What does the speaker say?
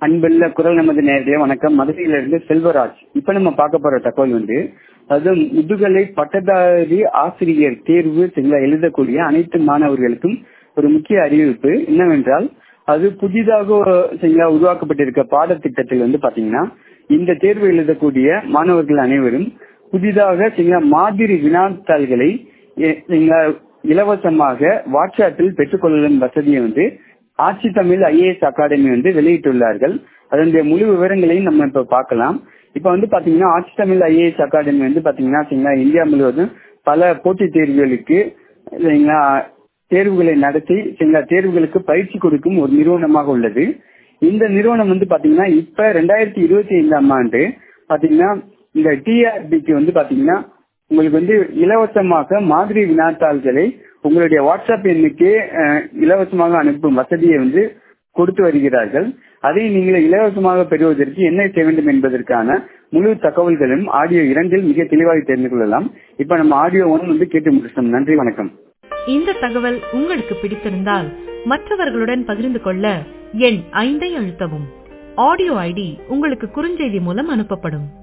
அன்புள்ள குரல் நமது நேரடிய வணக்கம் மதுரையிலிருந்து செல்வராஜ் இப்ப நம்ம பார்க்க போற தகவல் வந்து அது முதுகலை பட்டதாரி ஆசிரியர் தேர்வு சரிங்களா எழுதக்கூடிய அனைத்து மாணவர்களுக்கும் ஒரு முக்கிய அறிவிப்பு என்னவென்றால் அது புதிதாக சரிங்களா உருவாக்கப்பட்டிருக்க பாடத்திட்டத்தில் வந்து பாத்தீங்கன்னா இந்த தேர்வு எழுதக்கூடிய மாணவர்கள் அனைவரும் புதிதாக சரிங்களா மாதிரி வினாத்தாள்களை எ- சரிங்களா இலவசமாக வாட்ஸ்அப்பில் பெற்றுக்கொள்ளும் வசதியை வந்து ஆட்சி தமிழ் ஐஏஎஸ் அகாடமி வந்து வெளியிட்டுள்ளார்கள் அதனுடைய முழு விவரங்களையும் நம்ம இப்ப பார்க்கலாம் இப்ப வந்து பாத்தீங்கன்னா ஆட்சி தமிழ் ஐஏஎஸ் அகாடமி வந்து பாத்தீங்கன்னா சரிங்களா இந்தியா முழுவதும் பல போட்டித் தேர்வுகளுக்கு சரிங்களா தேர்வுகளை நடத்தி சரிங்களா தேர்வுகளுக்கு பயிற்சி கொடுக்கும் ஒரு நிறுவனமாக உள்ளது இந்த நிறுவனம் வந்து பாத்தீங்கன்னா இப்ப ரெண்டாயிரத்தி இருபத்தி ஐந்தாம் ஆண்டு பாத்தீங்கன்னா இந்த டிஆர்பிக்கு வந்து பாத்தீங்கன்னா உங்களுக்கு வந்து இலவசமாக மாதிரி வினாத்தாள்களை உங்களுடைய வாட்ஸ்அப் எண்ணுக்கு அஹ், இலவசமாக அனுப்பும் வசதியை வந்து கொடுத்து வருகிறார்கள் அதை நீங்கள் இலவசமாக பெறுவதற்கு என்ன செய்ய வேண்டும் என்பதற்கான முழு தகவல்களும் ஆடியோ இரண்டில் மிக தெளிவாக தெரிந்து கொள்ளலாம் இப்ப நம்ம ஆடியோ ஒன் வந்து கேட்டு முடிச்சிட்டோம் நன்றி வணக்கம் இந்த தகவல் உங்களுக்கு பிடித்திருந்தால் மற்றவர்களுடன் பகிர்ந்து கொள்ள எண் ஐந்தை அழுத்தவும் ஆடியோ ஐடி உங்களுக்கு குறுஞ்செய்தி மூலம் அனுப்பப்படும்